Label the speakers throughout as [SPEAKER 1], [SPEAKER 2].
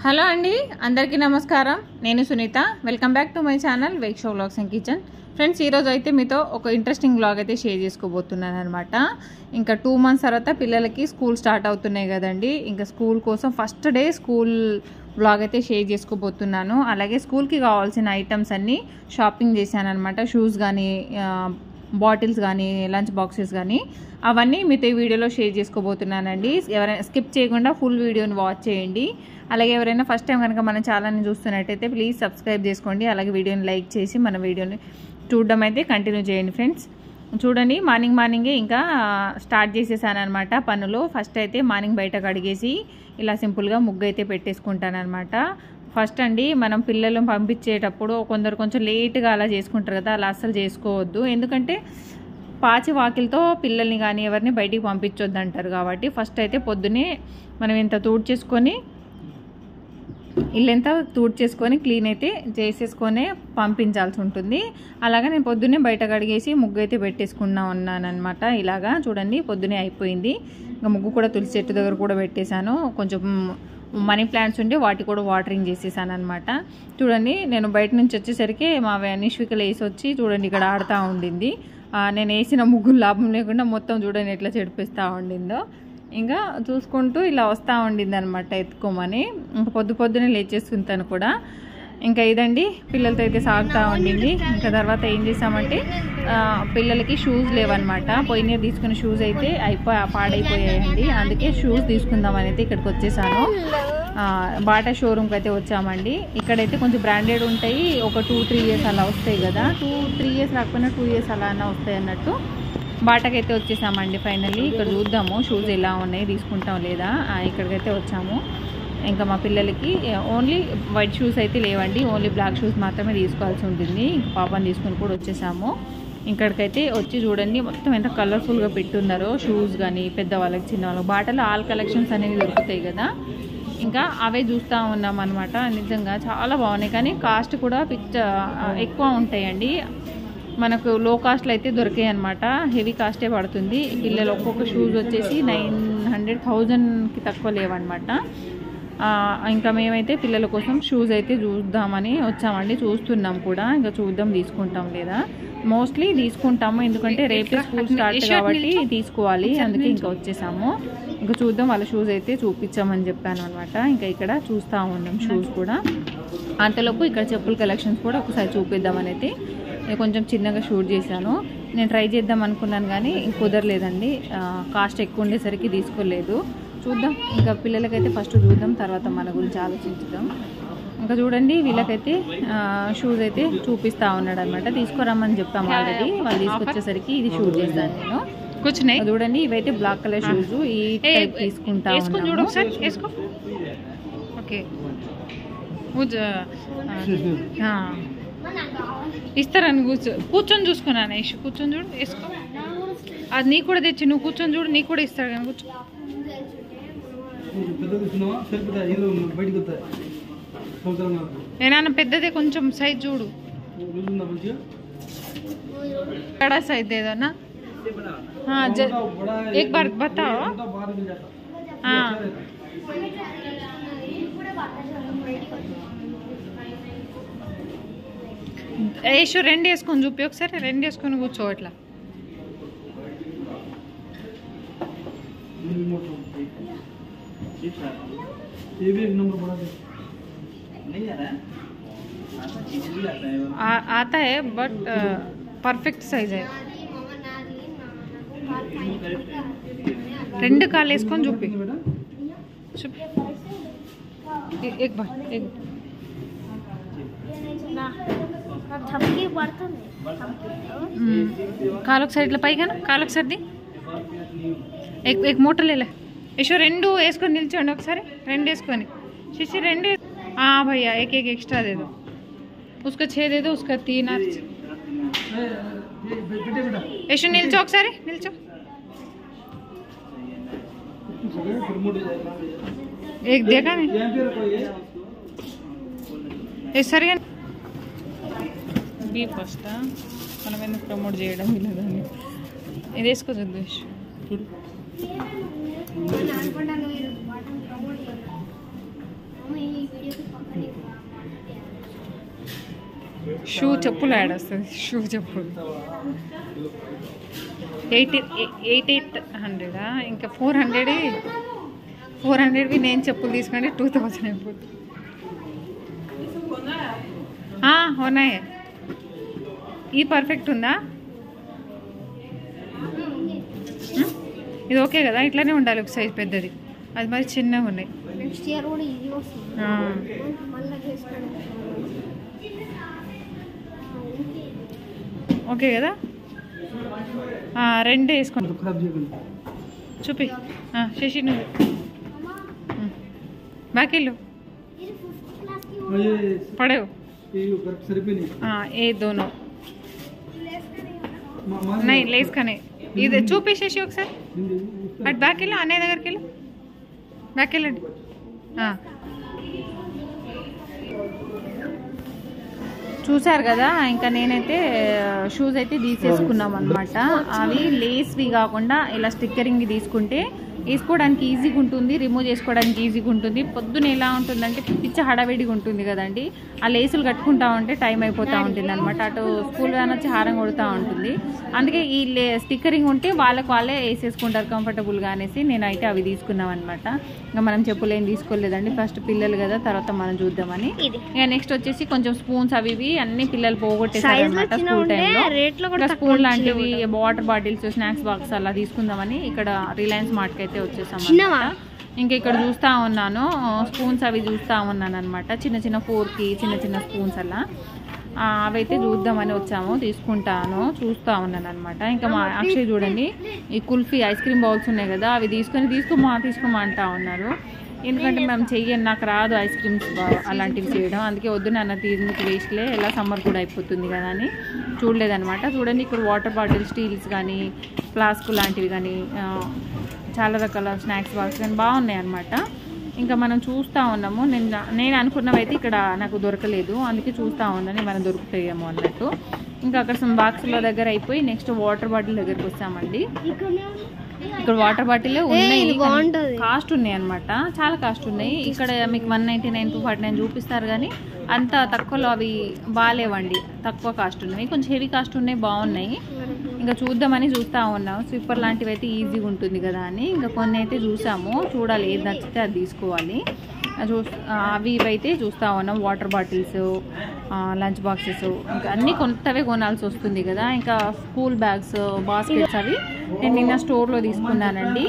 [SPEAKER 1] Hello అండి అందరికీ నమస్కారం నేను Sunitha welcome back to my channel wake show vlogs and kitchen friends ఈరోజు అయితే మీతో ఒక ఇంట్రెస్టింగ్ వ్లాగ్ అయితే షేర్ చేసుకోబోతున్నాను అనమాట ఇంకా టూ మంత్స్ తర్వాత పిల్లలకి స్కూల్ స్టార్ట్ అవుతున్నాయి కదండి ఇంకా స్కూల్ కోసం ఫస్ట్ డే స్కూల్ వ్లాగ్ అయితే షేర్ చేసుకోబోతున్నాను అలాగే స్కూల్కి కావాల్సిన ఐటమ్స్ అన్నీ షాపింగ్ చేశాను అనమాట షూస్ కానీ బాటిల్స్ కానీ లంచ్ బాక్సెస్ కానీ అవన్నీ మీతో ఈ వీడియోలో షేర్ చేసుకోబోతున్నానండి ఎవరైనా స్కిప్ చేయకుండా ఫుల్ వీడియోని వాచ్ చేయండి అలాగే ఎవరైనా ఫస్ట్ టైం కనుక మన ఛానల్ని చూస్తున్నట్టయితే ప్లీజ్ సబ్స్క్రైబ్ చేసుకోండి అలాగే వీడియోని లైక్ చేసి మన వీడియోని చూడడం అయితే కంటిన్యూ చేయండి ఫ్రెండ్స్ చూడండి మార్నింగ్ మార్నింగే ఇంకా స్టార్ట్ చేసేసాను అనమాట పనులు ఫస్ట్ అయితే మార్నింగ్ బయట కడిగేసి ఇలా సింపుల్గా ముగ్గు అయితే పెట్టేసుకుంటాను అనమాట ఫస్ట్ అండి మనం పిల్లలను పంపించేటప్పుడు కొందరు కొంచెం లేట్గా అలా చేసుకుంటారు కదా అలా అస్సలు చేసుకోవద్దు ఎందుకంటే పాచి వాకిలతో పిల్లల్ని కానీ ఎవరిని బయటికి పంపించొద్దు అంటారు కాబట్టి ఫస్ట్ అయితే పొద్దునే మనం ఇంత తూడ్చేసుకొని ఇల్లంతా తూడ్చేసుకొని క్లీన్ అయితే చేసేసుకొని పంపించాల్సి ఉంటుంది అలాగా నేను పొద్దున్నే బయట కడిగేసి ముగ్గు అయితే పెట్టేసుకున్నా ఉన్నాను అనమాట ఇలాగా చూడండి పొద్దునే అయిపోయింది ఇంకా ముగ్గు కూడా తులసి చెట్టు దగ్గర కూడా పెట్టేశాను కొంచెం మనీ ప్లాంట్స్ ఉంటే వాటి కూడా వాటరింగ్ చేసేసాను అనమాట చూడండి నేను బయట నుంచి వచ్చేసరికి మా నిష్వికలు వేసి వచ్చి చూడండి ఇక్కడ ఆడుతూ ఉండింది నేను వేసిన ముగ్గులు లాభం లేకుండా మొత్తం చూడండి ఎట్లా చెడిపిస్తూ ఉండిందో ఇంకా చూసుకుంటూ ఇలా వస్తూ ఉండింది అనమాట ఎత్తుకోమని ఇంకా పొద్దు పొద్దునే లేచేసుకుంటాను కూడా ఇంకా ఇదండి పిల్లలతో అయితే సాగుతూ ఉండింది ఇంకా తర్వాత ఏం చేసామంటే పిల్లలకి షూస్ లేవన్నమాట పోయిన తీసుకున్న షూస్ అయితే అయిపో పాడైపోయాయండి అందుకే షూస్ తీసుకుందామని అయితే ఇక్కడికి వచ్చేసాను బాటా షోరూమ్కి అయితే వచ్చామండి ఇక్కడైతే కొంచెం బ్రాండెడ్ ఉంటాయి ఒక టూ త్రీ ఇయర్స్ అలా వస్తాయి కదా టూ త్రీ ఇయర్స్ రాకపోయినా టూ ఇయర్స్ అలా అన్నా వస్తాయి అన్నట్టు బాటాకైతే వచ్చేసామండి ఫైనల్లీ ఇక్కడ చూద్దాము షూస్ ఎలా ఉన్నాయి తీసుకుంటాం లేదా ఇక్కడికైతే వచ్చాము ఇంకా మా పిల్లలకి ఓన్లీ వైట్ షూస్ అయితే లేవండి ఓన్లీ బ్లాక్ షూస్ మాత్రమే తీసుకోవాల్సి ఉంటుంది ఇంకా పాపని తీసుకుని కూడా వచ్చేసాము ఇక్కడికైతే వచ్చి చూడండి మొత్తం ఎంత కలర్ఫుల్గా పెట్టున్నారో షూస్ కానీ పెద్దవాళ్ళకి చిన్న వాళ్ళకి బాటలో ఆల్ కలెక్షన్స్ అనేవి దొరుకుతాయి కదా ఇంకా అవే చూస్తూ ఉన్నాం అనమాట నిజంగా చాలా బాగున్నాయి కానీ కాస్ట్ కూడా పిచ్చ ఎక్కువ ఉంటాయండి మనకు లో కాస్ట్లో అయితే దొరికాయి అనమాట హెవీ కాస్టే పడుతుంది పిల్లలు ఒక్కొక్క షూస్ వచ్చేసి నైన్ హండ్రెడ్ థౌజండ్కి తక్కువ లేవన్నమాట ఇంకా మేమైతే పిల్లల కోసం షూస్ అయితే చూద్దామని వచ్చామండి చూస్తున్నాం కూడా ఇంకా చూద్దాం తీసుకుంటాం లేదా మోస్ట్లీ తీసుకుంటాము ఎందుకంటే రేపే స్కూల్ స్టార్ట్ కాబట్టి తీసుకోవాలి అందుకే ఇంకా వచ్చేసాము ఇంకా చూద్దాం వాళ్ళ షూస్ అయితే చూపించామని చెప్పాను అనమాట ఇంకా ఇక్కడ చూస్తూ ఉన్నాం షూస్ కూడా అంతలోపు ఇక్కడ చెప్పుల కలెక్షన్స్ కూడా ఒకసారి చూపిద్దామని అయితే కొంచెం చిన్నగా షూట్ చేశాను నేను ట్రై చేద్దాం అనుకున్నాను కానీ కుదరలేదండి కాస్ట్ ఎక్కువ ఉండేసరికి తీసుకోలేదు చూద్దాం ఇంకా పిల్లలకైతే ఫస్ట్ చూద్దాం తర్వాత మన గురించి ఆలోచించుదాం ఇంకా చూడండి వీళ్ళకైతే షూస్ అయితే చూపిస్తా ఉన్నాడు అనమాట తీసుకురమ్మని చెప్పాము ఆల్రెడీ వాళ్ళు తీసుకొచ్చేసరికి ఇది షూట్ చేశాను నేను
[SPEAKER 2] కూర్చున్నాయి
[SPEAKER 1] చూడండి ఇవైతే బ్లాక్ కలర్ షూస్ ఈ టైప్ తీసుకుంటా
[SPEAKER 2] వేసుకొని చూడు ఒకసారి వేసుకో ఓకే ఇస్తారని కూర్చో కూర్చొని చూసుకున్నాను ఇష్ కూర్చొని చూడు వేసుకో అది నీకు కూడా తెచ్చి నువ్వు కూర్చొని చూడు నీకు కూడా ఇస్తాడు కానీ కూర్చో ఏనా పెద్దదే కొంచెం సైజ్ చూడు बड़ा साइज दे दो ना हाँ ज, एक बार बताओ हाँ ఏషు రెండు వేసుకొని చూపి ఒకసారి రెండు వేసుకొని కూర్చో అట్లా
[SPEAKER 3] ये भी एक नंबर बड़ा है नहीं आ रहा है
[SPEAKER 2] आ, आता है बट పర్ఫెక్ట్ సైజ్ है రెండు కాళ్ళు వేసుకొని చూపి
[SPEAKER 3] बेटा
[SPEAKER 2] చూపి ఏ- एक बार एक
[SPEAKER 4] धमकी बर्तन
[SPEAKER 2] हम्म, కాలు ఒకసారి ఇట్లా పైగా కాలు ఒకసారి ది ఎక్ ఎక్ మూట లేలే యశో రెండు వేసుకొని నిల్చోండి ఒకసారి రెండు వేసుకొని శిశి రెండు ఆ భయ్యా एक एक एक्स्ट्रा दे दो उसका छः दे दो उसका तीन और
[SPEAKER 3] ये बेटे बेटा
[SPEAKER 2] యశో నిల్చో ఒకసారి నిల్చో
[SPEAKER 3] प्रमोट हो जाएगा
[SPEAKER 2] एक देखा नहीं
[SPEAKER 3] यहाँ पे रखो ये
[SPEAKER 2] ఏ సరిగా బీ ఫస్ట్ మనం ఎందుకు ప్రమోట్ చేయడం ఇలా దాన్ని ఇది వేసుకో జగదీష్
[SPEAKER 3] చూడు
[SPEAKER 4] అనుకుంటాను మీరు వాటిని ప్రమోట్ చేయాలి
[SPEAKER 2] షూ చెప్పులు యాడ్ వస్తుంది షూ చెప్పులు ఎయిట్ ఎయిట్ ఎయిట్ హండ్రెడా ఇంకా ఫోర్ హండ్రెడ్ ఫోర్ హండ్రెడ్వి నేను చెప్పులు తీసుకుంటే టూ థౌజండ్ అయిపోతుంది ఆ, ఉన్నాయి ఈ పర్ఫెక్ట్ ఉందా ఉమ్, ఇది ఓకే కదా ఇట్లానే ఉండాలి ఒక సైజ్ పెద్దది అది మరి చిన్నగా ఉన్నాయి
[SPEAKER 4] నెక్స్ట్ ఇయర్ కూడా ఇది వస్తుంది
[SPEAKER 2] ఆ,
[SPEAKER 4] మళ్ళీ చేసుకోండి
[SPEAKER 2] ఓకే కదా ఆ, రెండు వేసుకోండి
[SPEAKER 3] तो खराब जगह
[SPEAKER 2] చూపి ఆ, శశి నువ్వు ఉమ్. బాకీలు
[SPEAKER 4] ఇది ఫిఫ్త్ క్లాస్ కి
[SPEAKER 3] और ये
[SPEAKER 2] పడేవు
[SPEAKER 3] ये ऊपर सर पे नहीं
[SPEAKER 2] ఆ, ఏ దోనో
[SPEAKER 3] मा- मान
[SPEAKER 2] నై లేస్ కనే ఇది చూపి శశి ఒకసారి
[SPEAKER 3] हिंदी
[SPEAKER 2] అటు బ్యాక్ వెళ్ళు అన్నయ్య దగ్గరికి వెళ్ళు బ్యాక్ వెళ్ళండి ఆ. చూసారు కదా ఇంకా నేనైతే షూస్ అయితే తీసేసుకున్నాం అనమాట అవి లేస్వి కాకుండా ఇలా స్టిక్కరింగ్ తీసుకుంటే వేసుకోవడానికి ఈజీగా ఉంటుంది రిమూవ్ చేసుకోవడానికి ఈజీగా ఉంటుంది పొద్దున ఎలా ఉంటుందంటే పిచ్చ హడావిడిగా ఉంటుంది కదండి ఆ లేసులు కట్టుకుంటా ఉంటే టైం అయిపోతూ ఉంటుంది అనమాట అటు స్కూల్ వ్యాన్ వచ్చి హారం కొడుతూ ఉంటుంది అందుకే ఈ లే స్టిక్కరింగ్ ఉంటే వాళ్ళకి వాళ్ళే వేసేసుకుంటారు కంఫర్టబుల్గా అనేసి నేనైతే అవి తీసుకున్నాం అనమాట ఇంకా మనం చెప్పులు ఏం తీసుకోలేదండి ఫస్ట్ పిల్లలు కదా తర్వాత మనం చూద్దామని
[SPEAKER 4] ఇది
[SPEAKER 2] ఇక నెక్స్ట్ వచ్చేసి కొంచెం స్పూన్స్ అవి ఇవి అన్ని పిల్లలు పోగొట్టేసారు
[SPEAKER 4] Size లో
[SPEAKER 2] అనమాట
[SPEAKER 4] చిన్నగా
[SPEAKER 2] స్కూల్
[SPEAKER 4] ఉంటే
[SPEAKER 2] టైంలో
[SPEAKER 4] rate లో కూడా
[SPEAKER 2] ఇంకా
[SPEAKER 4] తక్కువ
[SPEAKER 2] స్పూన్
[SPEAKER 4] చిన్నగా
[SPEAKER 2] లాంటివి వాటర్ బాటిల్స్ స్నాక్స్ బాక్స్ అలా తీసుకుందామని ఇక్కడ రిలయన్స్ మార్ట్కి అయితే వచ్చేసాం
[SPEAKER 4] చిన్నవా?
[SPEAKER 2] అన్నమాట. ఇంకా ఇక్కడ చూస్తా ఉన్నాను స్పూన్స్ అవి చూస్తా ఉన్నాను అనమాట చిన్న చిన్న ఫోర్కి చిన్న చిన్న స్పూన్స్ అలా ఆ, అవైతే చూద్దామని వచ్చాము తీసుకుంటాను చూస్తా ఉన్నాను అనమాట ఇంకా మా అక్షయ్ చూడండి ఈ కుల్ఫీ ఐస్ క్రీమ్ బౌల్స్ ఉన్నాయి కదా అవి తీసుకొని తీసుకోమా తీసుకోమా అంటా ఉన్నారు ఎందుకంటే మేము చెయ్యను నాకు రాదు ఐస్ క్రీమ్స్ అలాంటివి చేయడం అందుకే వద్దు నాన్న తీరునికి వేస్ట్లే ఎలా సమ్మర్ కూడా అయిపోతుంది కదా అని చూడలేదన్నమాట చూడండి ఇక్కడ వాటర్ బాటిల్ స్టీల్స్ కానీ ఫ్లాస్క్ లాంటివి కానీ ఆ, చాలా రకాల స్నాక్స్ బాక్స్ కానీ బాగున్నాయి అన్నమాట ఇంకా మనం చూస్తూ ఉన్నాము నేను నేను అనుకున్నవి అయితే ఇక్కడ నాకు దొరకలేదు అందుకే చూస్తూ ఉన్నాను మనం దొరుకుతాయేమో అన్నట్టు ఇంకా అక్కడ some బాక్సుల దగ్గర అయిపోయి నెక్స్ట్ వాటర్ బాటిల్ దగ్గరికి వచ్చామండి
[SPEAKER 4] ఇక్కడనే
[SPEAKER 2] ఇక్కడ వాటర్ బాటిల్ ఉన్నాయి
[SPEAKER 4] ఇది బాగుంటది.
[SPEAKER 2] కాస్ట్ ఉన్నాయి అనమాట చాలా కాస్ట్ ఉన్నాయి ఇక్కడ మీకు one ninety nine two forty nine చూపిస్తారు కానీ అంత తక్కువలో అవి బాగాలేవండి తక్కువ కాస్ట్ ఉన్నాయి కొంచెం హెవీ కాస్ట్ ఉన్నాయి బాగున్నాయి ఇంకా చూద్దామని చూస్తూ ఉన్నాం స్వీపర్ లాంటివి అయితే ఈజీగా ఉంటుంది కదా అని ఇంకా కొన్ని అయితే చూసాము చూడాలి ఏది నచ్చితే అది తీసుకోవాలి ఆ చూ ఆ, అవి ఇవి అయితే చూస్తూ ఉన్నాం వాటర్ బాటిల్స్ లంచ్ బాక్సెస్ ఇంకా అన్నీ కొత్తవే కొనాల్సి వస్తుంది కదా ఇంకా స్కూల్ బ్యాగ్స్ బాస్కెట్స్ అవి నేను నిన్న స్టోర్లో తీసుకున్నానండి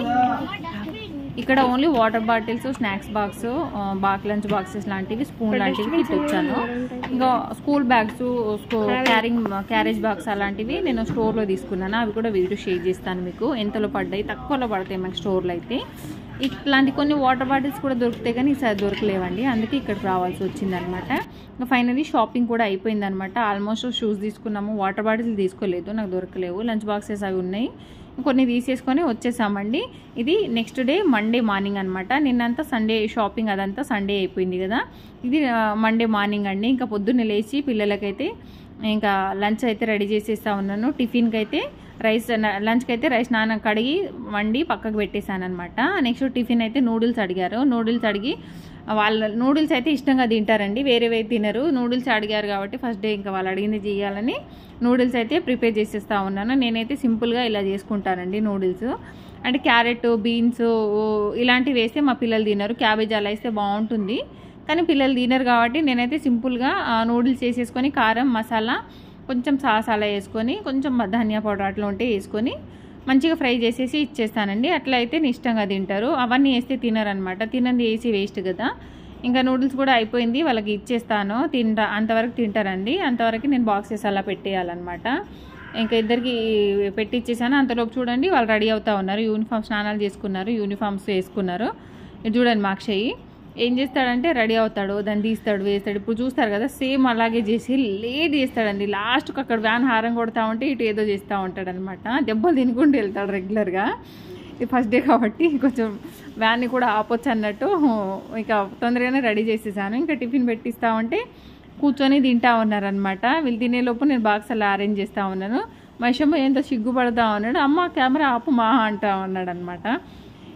[SPEAKER 2] ఇక్కడ only water bottles snacks box back lunch boxes లాంటివి స్పూన్ లాంటివి కిట్ వచ్చాను ఇంకా school bags carrying carriage box అలాంటివి నేను స్టోర్లో తీసుకున్నాను అవి కూడా వీడియో షేర్ చేస్తాను మీకు ఎంతలో పడ్డాయి తక్కువలో పడతాయి మాకు స్టోర్లో అయితే ఇట్లాంటి కొన్ని వాటర్ బాటిల్స్ కూడా దొరుకుతాయి కానీ ఈసారి దొరకలేవండి అందుకే ఇక్కడికి రావాల్సి వచ్చిందనమాట ఇంకా ఫైనలీ షాపింగ్ కూడా అయిపోయిందనమాట ఆల్మోస్ట్ షూస్ తీసుకున్నాము వాటర్ బాటిల్స్ తీసుకోలేదు నాకు దొరకలేవు లంచ్ బాక్సెస్ అవి ఉన్నాయి కొన్ని తీసేసుకొని వచ్చేసామండి ఇది నెక్స్ట్ డే మండే మార్నింగ్ అనమాట నిన్నంతా సండే షాపింగ్ అదంతా సండే అయిపోయింది కదా ఇది మండే మార్నింగ్ అండి ఇంకా పొద్దున్నే లేచి పిల్లలకైతే ఇంకా లంచ్ అయితే రెడీ చేసేస్తా ఉన్నాను టిఫిన్కి అయితే రైస్ లంచ్కి అయితే రైస్ నాన్న కడిగి వండి పక్కకు పెట్టేశాను అనమాట నెక్స్ట్ టిఫిన్ అయితే నూడిల్స్ అడిగారు నూడిల్స్ అడిగి వాళ్ళ నూడిల్స్ అయితే ఇష్టంగా తింటారండి వేరేవి తినరు నూడిల్స్ అడిగారు కాబట్టి ఫస్ట్ డే ఇంకా వాళ్ళు అడిగింది చేయాలని నూడిల్స్ అయితే ప్రిపేర్ చేసేస్తా ఉన్నాను నేనైతే సింపుల్గా ఇలా చేసుకుంటానండి నూడిల్స్ అంటే క్యారెట్ బీన్స్ ఇలాంటివి వేస్తే మా పిల్లలు తినరు క్యాబేజ్ అలా వేస్తే బాగుంటుంది కానీ పిల్లలు తినరు కాబట్టి నేనైతే సింపుల్గా నూడిల్స్ చేసేసుకొని కారం మసాలా కొంచెం సాస్ అలా వేసుకొని కొంచెం ధనియా పౌడర్ అట్లా ఉంటే వేసుకొని మంచిగా ఫ్రై చేసేసి ఇచ్చేస్తానండి అట్లా అయితే ఇష్టంగా తింటారు అవన్నీ వేస్తే తినరనమాట తినంది వేసి వేస్ట్ కదా ఇంకా నూడిల్స్ కూడా అయిపోయింది వాళ్ళకి ఇచ్చేస్తాను తింటా అంతవరకు తింటారండి అంతవరకు నేను బాక్సెస్ అలా పెట్టేయాలన్నమాట ఇంకా ఇద్దరికి పెట్టి ఇచ్చేసాను అంతలోపు చూడండి వాళ్ళు రెడీ అవుతా ఉన్నారు యూనిఫామ్ స్నానాలు చేసుకున్నారు యూనిఫామ్స్ వేసుకున్నారు ఇది చూడండి మా అక్షయ్ ఏం చేస్తాడంటే రెడీ అవుతాడు దాన్ని తీస్తాడు వేస్తాడు ఇప్పుడు చూస్తారు కదా సేమ్ అలాగే చేసి లేట్ చేస్తాడండి లాస్ట్కి అక్కడ వ్యాన్ హారం కొడతా ఉంటే ఇటు ఏదో చేస్తూ ఉంటాడు అనమాట దెబ్బలు తినుకుంటూ వెళ్తాడు రెగ్యులర్గా ఇది ఫస్ట్ డే కాబట్టి కొంచెం వ్యాన్ని కూడా ఆపొచ్చు అన్నట్టు ఇక తొందరగానే రెడీ చేసేసాను ఇంకా టిఫిన్ పెట్టిస్తా ఉంటే కూర్చొని తింటా ఉన్నారనమాట వీళ్ళు తినేలోపు నేను బాక్స్ అలా అరేంజ్ చేస్తూ ఉన్నాను మహేషమ్మ ఎంతో సిగ్గుపడతా ఉన్నాడు అమ్మ కెమెరా ఆపు మా అంటా ఉన్నాడు అనమాట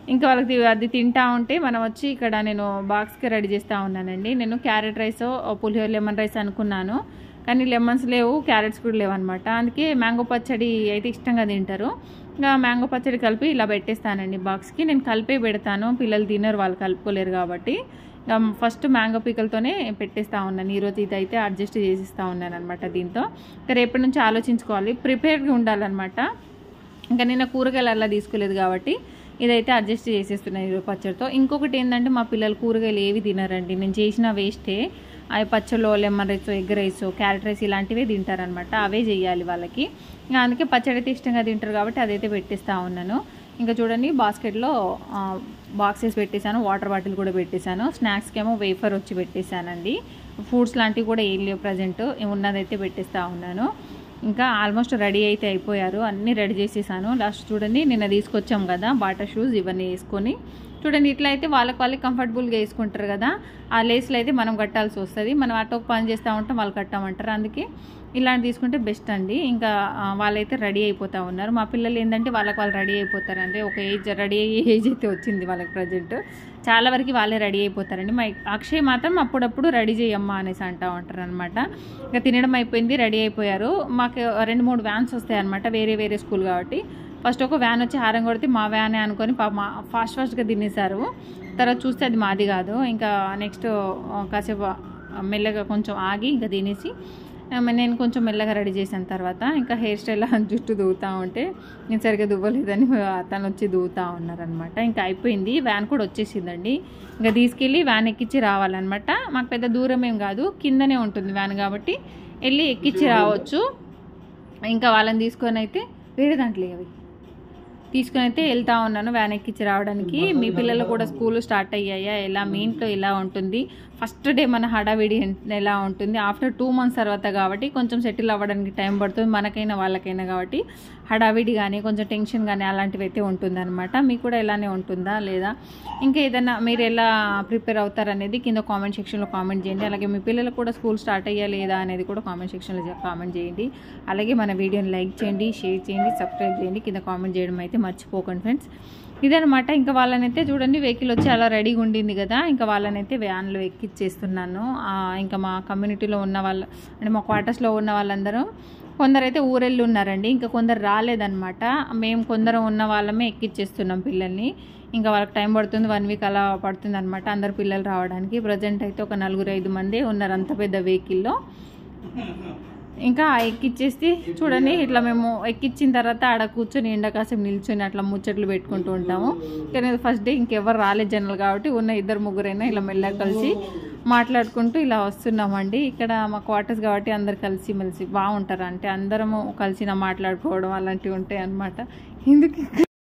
[SPEAKER 1] ఇంకా వాళ్ళకి అది తింటా ఉంటే మనం వచ్చి ఇక్కడ నేను బాక్స్కి రెడీ చేస్తూ ఉన్నానండి నేను carrot rice pulihora lemon rice అనుకున్నాను కానీ లెమన్స్ లేవు క్యారెట్స్ కూడా లేవు అనమాట అందుకే మ్యాంగో పచ్చడి అయితే ఇష్టంగా తింటారు ఇంకా మ్యాంగో పచ్చడి కలిపి ఇలా పెట్టేస్తానండి బాక్స్కి నేను కలిపే పెడతాను పిల్లలు తినరు వాళ్ళు కలుపుకోలేరు కాబట్టి ఇంకా ఫస్ట్ మ్యాంగో పీకలతోనే పెట్టేస్తా ఉన్నాను ఈరోజు ఇదైతే అడ్జస్ట్ చేసిస్తూ ఉన్నాను అనమాట దీంతో ఇంకా రేపటి నుంచి ఆలోచించుకోవాలి ప్రిపేర్డ్గా ఉండాలన్నమాట ఇంకా నిన్న కూరగాయలు అలా తీసుకోలేదు కాబట్టి ఇదైతే అడ్జస్ట్ చేసేస్తున్నాను ఈరోజు పచ్చడితో ఇంకొకటి ఏంటంటే మా పిల్లలు కూరగాయలు ఏవి తినరండి నేను చేసిన వేస్టే అవి పచ్చళ్ళు lemon rice egg rice carrot rice ఇలాంటివే తింటారనమాట అవే చేయాలి వాళ్ళకి ఇంకా అందుకే పచ్చడి అయితే ఇష్టంగా తింటారు కాబట్టి అదైతే పెట్టిస్తూ ఉన్నాను ఇంకా చూడండి బాస్కెట్లో బాక్సెస్ పెట్టేశాను వాటర్ బాటిల్ కూడా పెట్టేశాను స్నాక్స్కి ఏమో వేఫర్ వచ్చి పెట్టేశానండి ఫ్రూట్స్ లాంటివి కూడా ఏం లేవు ప్రజెంట్ ఉన్నదైతే పెట్టేస్తూ ఉన్నాను ఇంకా ఆల్మోస్ట్ రెడీ అయితే అయిపోయారు అన్నీ రెడీ చేసేసాను లాస్ట్ చూడండి నిన్న తీసుకొచ్చాం కదా బాటా షూస్ ఇవన్నీ వేసుకొని చూడండి ఇట్లా అయితే వాళ్ళకి వాళ్ళకి కంఫర్టబుల్గా వేసుకుంటారు కదా ఆ లేస్లు అయితే మనం కట్టాల్సి వస్తుంది మనం అటు ఒక పని చేస్తూ ఉంటాం వాళ్ళు కట్టామంటారు అందుకే ఇలాంటి తీసుకుంటే బెస్ట్ అండి ఇంకా ఆ, వాళ్ళైతే రెడీ అయిపోతూ ఉన్నారు మా పిల్లలు ఏంటంటే వాళ్ళకి వాళ్ళు రెడీ అయిపోతారండి ఒక ఏజ్ రెడీ అయ్యే ఏజ్ అయితే వచ్చింది వాళ్ళకి ప్రజెంట్ చాలా వరకు వాళ్ళే రెడీ అయిపోతారండి మా అక్షయ్ మాత్రం అప్పుడప్పుడు రెడీ చేయమ్మా అనేసి అంటూ ఉంటారు అనమాట ఇంకా తినడం అయిపోయింది రెడీ అయిపోయారు మాకు రెండు మూడు వ్యాన్స్ వస్తాయి అనమాట వేరే వేరే స్కూల్ కాబట్టి ఫస్ట్ ఒక వ్యాన్ వచ్చి హారం కొడితే మా వ్యానే అనుకొని పా- మా ఫాస్ట్ ఫాస్ట్గా తినేశారు తర్వాత చూస్తే అది మాది కాదు ఇంకా నెక్స్ట్ కాసేపు మెల్లగా కొంచెం ఆగి ఇంకా తినేసి ఆ, నేను కొంచెం మెల్లగా రెడీ చేసిన తర్వాత ఇంకా హెయిర్ స్టైల్ జుట్టు దూవుతూ ఉంటే నేను సరిగ్గా దువ్వలేదని తను వచ్చి దూవుతూ ఉన్నారనమాట ఇంకా అయిపోయింది వ్యాన్ కూడా వచ్చేసిందండి ఇంకా తీసుకెళ్ళి వ్యాన్ ఎక్కించి రావాలన్నమాట మాకు పెద్ద దూరం ఏం కాదు కిందనే ఉంటుంది వ్యాన్ కాబట్టి వెళ్ళి ఎక్కించి రావచ్చు ఇంకా వాళ్ళని తీసుకొని అయితే వేరే దాంట్లో అవి తీసుకుని అయితే వెళ్తా ఉన్నాను వ్యాన్ ఎక్కించి రావడానికి మీ పిల్లలు కూడా స్కూల్ స్టార్ట్ అయ్యాయా ఎలా మీ ఇంట్లో ఎలా ఉంటుంది ఫస్ట్ డే మన హడావిడి ఎన్- ఎలా ఉంటుంది ఆఫ్టర్ టూ మంత్స్ తర్వాత కాబట్టి కొంచెం సెటిల్ అవ్వడానికి టైం పడుతుంది మనకైనా వాళ్ళకైనా కాబట్టి హడావిడి కానీ కొంచెం టెన్షన్ కానీ అలాంటివి అయితే ఉంటుందన్నమాట మీకు కూడా ఇలానే ఉంటుందా లేదా ఇంకా ఏదైనా మీరు ఎలా ప్రిపేర్ అవుతారనేది కింద కామెంట్ సెక్షన్లో కామెంట్ చేయండి అలాగే మీ పిల్లలు కూడా స్కూల్ స్టార్ట్ అయ్యా లేదా అనేది కూడా కామెంట్ సెక్షన్లో కామెంట్ చేయండి అలాగే మన వీడియోని లైక్ చేయండి షేర్ చేయండి సబ్స్క్రైబ్ చేయండి కింద కామెంట్ చేయడం అయితే మర్చిపోకండి ఫ్రెండ్స్ ఇదనమాట ఇంకా వాళ్ళనైతే చూడండి వెహికల్ వచ్చి అలా రెడీగా ఉండింది కదా ఇంకా వాళ్ళనైతే వ్యాన్లో ఎక్కిచ్చేస్తున్నాను ఆ, ఇంకా మా కమ్యూనిటీలో ఉన్న వాళ్ళు అంటే మా క్వార్టర్స్లో ఉన్న వాళ్ళందరూ కొందరైతే ఊరెళ్ళి ఉన్నారండి ఇంకా కొందరు రాలేదన్నమాట మేము కొందరం ఉన్న వాళ్ళమే ఎక్కిచ్చేస్తున్నాం పిల్లల్ని ఇంకా వాళ్ళకి టైం పడుతుంది వన్ వీక్ అలా పడుతుంది అనమాట అందరు పిల్లలు రావడానికి ప్రజెంట్ అయితే ఒక నలుగురు ఐదు మంది ఉన్నారు అంత పెద్ద వెహికల్లో ఇంకా ఎక్కిచ్చేసి చూడండి ఇట్లా మేము ఎక్కిచ్చిన తర్వాత ఆడ కూర్చొని ఎండ కాసేపు నిల్చొని అట్లా ముచ్చట్లు పెట్టుకుంటూ ఉంటాము కానీ ఫస్ట్ డే ఇంకెవరు రాలేదు జనరల్ కాబట్టి ఉన్న ఇద్దరు ముగ్గురైనా ఇలా మెల్లగా కలిసి మాట్లాడుకుంటూ ఇలా వస్తున్నామండి ఇక్కడ మా క్వార్టర్స్ కాబట్టి అందరు కలిసి మెలిసి బాగుంటారు అంటే అందరము కలిసి మాట్లాడుకోవడం అలాంటివి ఉంటాయి అన్నమాట ఎందుకు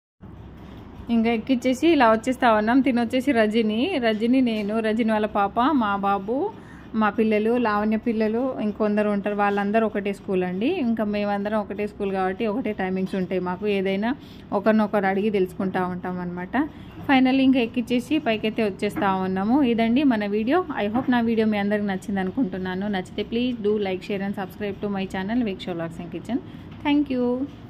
[SPEAKER 1] ఇంకా ఎక్కిచ్చేసి ఇలా వచ్చేస్తా ఉన్నాం తిని వచ్చేసి రజని రజని నేను రజని వాళ్ళ పాప మా బాబు మా పిల్లలు లావణ్య పిల్లలు ఇంకొందరు ఉంటారు వాళ్ళందరూ ఒకటే స్కూల్ అండి ఇంకా మేమందరం ఒకటే స్కూల్ కాబట్టి ఒకటే టైమింగ్స్ ఉంటాయి మాకు ఏదైనా ఒకరినొకరు అడిగి తెలుసుకుంటా ఉంటాం అనమాట ఫైనల్లీ ఇంకా ఎక్కిచ్చేసి పైకైతే వచ్చేస్తా ఉన్నాము ఇదండి మన వీడియో ఐ హోప్ నా వీడియో మీ అందరికి నచ్చింది అనుకుంటున్నాను నచ్చితే please do like share and subscribe to my channel వేక్షో లాక్స్ అండ్ కిచెన్ థ్యాంక్ యూ